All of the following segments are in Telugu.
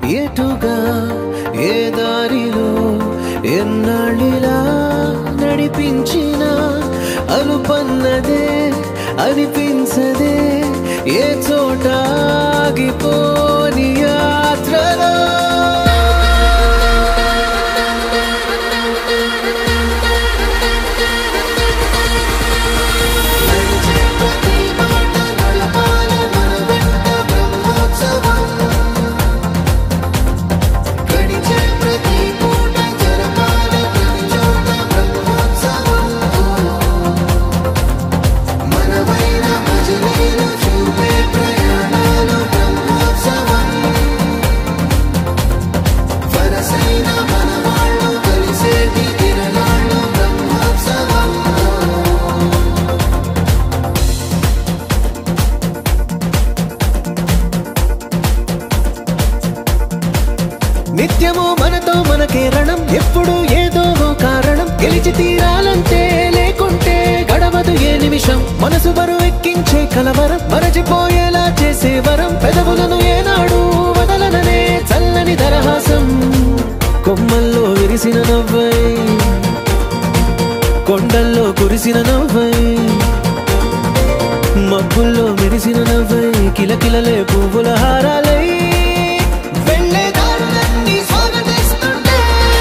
ఎటుగా ఏ దారిలో ఎన్నాళ్ళిలా నడిపించిన అలుపన్నదే అనిపించదే ఏ చోట ఆగిపోని యాత్రలో నిత్యము మనతో మనకే రణం ఎప్పుడు ఏదో ఓ కారణం గెలిచి తీరాలంటే లేకుంటే గడవదు ఏ నిమిషం మనసు బరువు ఎక్కించే కలవరం మరచిపోయేలా చేసే వరం పెదవులను ఏనాడు వదలననే చల్లని దరహాసం కొమ్మల్లో విరిసిన నవ్వై కొండల్లో కురిసిన నవ్వై మబ్బుల్లో మెరిసిన నవ్వై కిలకిలలే పువ్వుల హారాలై వెళ్ళే దారులన్నీ స్వాగతిస్తుంటే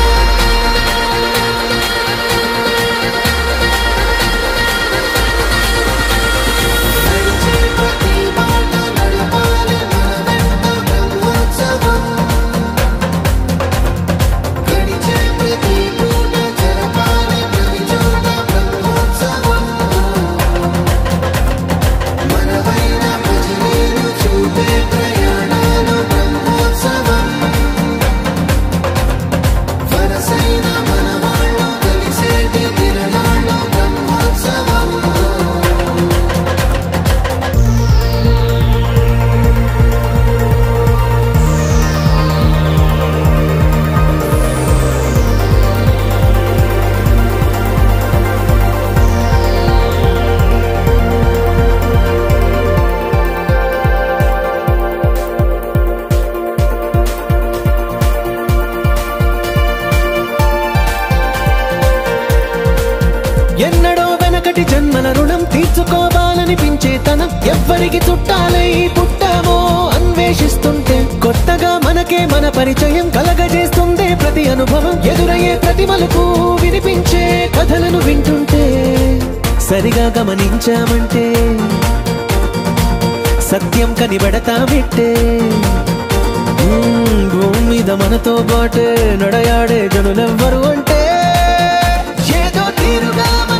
ఎన్నడో వెనకటి జన్మల రుణం తీర్చుకోవాలనిపించే తనం ఎవ్వరికి చుట్టాలై పుట్టామో అన్వేషిస్తుంటే కొత్తగా మనకే మన పరిచయం కలగజేస్తుందే ప్రతి అనుభవం ఎదురయ్యే ప్రతి మలుపు వినిపించే కథలను వింటుంటే సరిగా గమనించామంటే సత్యం కనిపెడతామిట్టే మ్మ్, భూమి మీద మనతో పాటే నడయాడే జనులెవ్వరు అంటే ఏదో తీరుగా